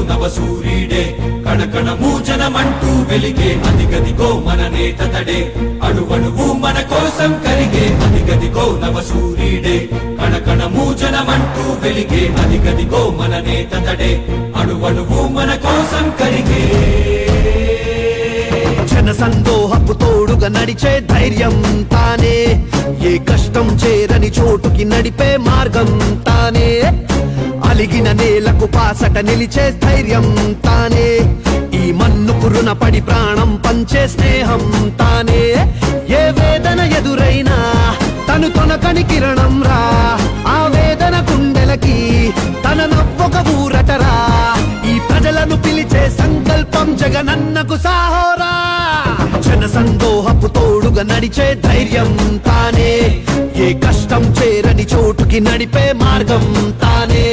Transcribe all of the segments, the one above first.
నవ సూర్యుడే కణకణ మూజనమంటూ వెలిగే అదిగదిగో మన నేత తడే అణువణువు మన కోసం కరిగే అదిగదిగో నవ సూర్యుడే కణకణ మూజనమంటూ వెలిగే అదిగదిగో మన నేత తడే అణువణువు మన కోసం కరిగే జన సందోహపు తోడుగా నడిచే ధైర్యం తానే ఏ కష్టం చేరని చోటుకి నడిపే మార్గం తానే అలిగిన నేలకు పాసట నిలిచే ధైర్యం తానే ఈ మన్నుకు రుణపడి ప్రాణం పంచే స్నేహం తానే ఏ వేదన ఎదురైనా తను తొనకని కిరణం రా ఆ వేదన గుండెలకి తన నవ్వొక ఊరటరా ఈ ప్రజలను పిలిచే సంకల్పం జగనన్నకు సాహోరా జన సందోహపు తోడుగా నడిచే ధైర్యం తానే ఏ కష్టం చేరని చోటుకి నడిపే మార్గం తానే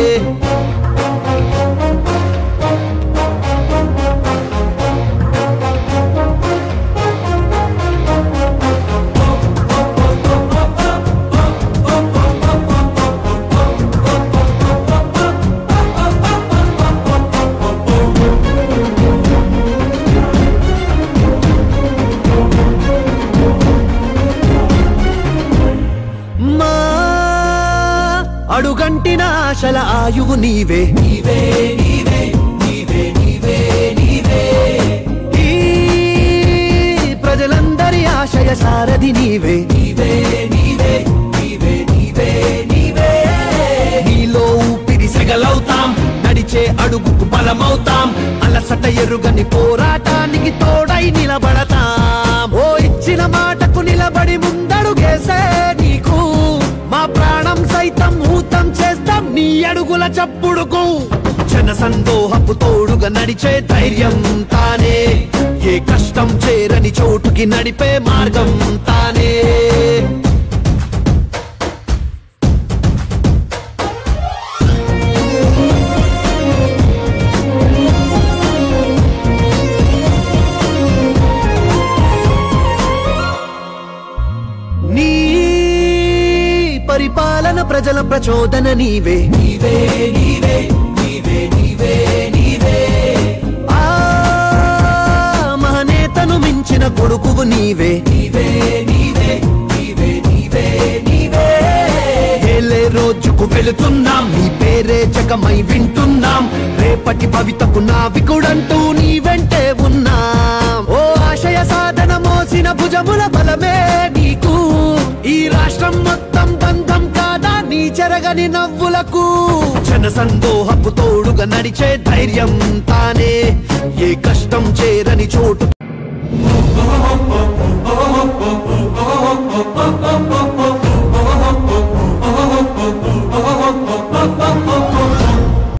మా అడుగంటిన ఆశల ఆయువు నీవే నీవే నీవే నీవే నీవే నీవే ఈ ప్రజలందరి ఆశయ సారథి నీవే నీవే నీవే నీవే నీవే నీవే నీలో ఊపిరి సెగలవుతాం నడిచే అడుగుకు బలమవుతాం అలసట ఎరుగని పోరాటానికి తోడై నిలబడతాం ఓ ఇచ్చిన మాటకు నిలబడి ముందడుగేసే నీకు మా ప్రాణం సైతం ఊతం చేస్తాం నీ అడుగుల చప్పుడుకు జన సందోహపు తోడుగా నడిచే ధైర్యం తానే ఏ కష్టం చేరని చోటుకి నడిపే మార్గం తానే నీ పరిపాలన ప్రజల ప్రచోదన నీవే నీవే నీవే నీవే నీవే నీవే ఆ మహనేతను మించిన కొడుకువు నీవే నీవే నీవే నీవే నీవే నీవే ఏలే రోజుకు వెళుతున్నాం నీ పేరే జగమై వింటున్నాం రేపటి భవితకు నావికుడంటూ నీ వెంటే ఉన్నాం ఓ ఆశయ సాధన మోసిన భుజముల బలమే నీకు ఈ రాష్ట్రం మొత్తం బంధం కాదా నీ చెరగని నవ్వులకు జన సందోహపు తోడుగా నడిచే ధైర్యం తానే ఏ కష్టం చేరని చోటు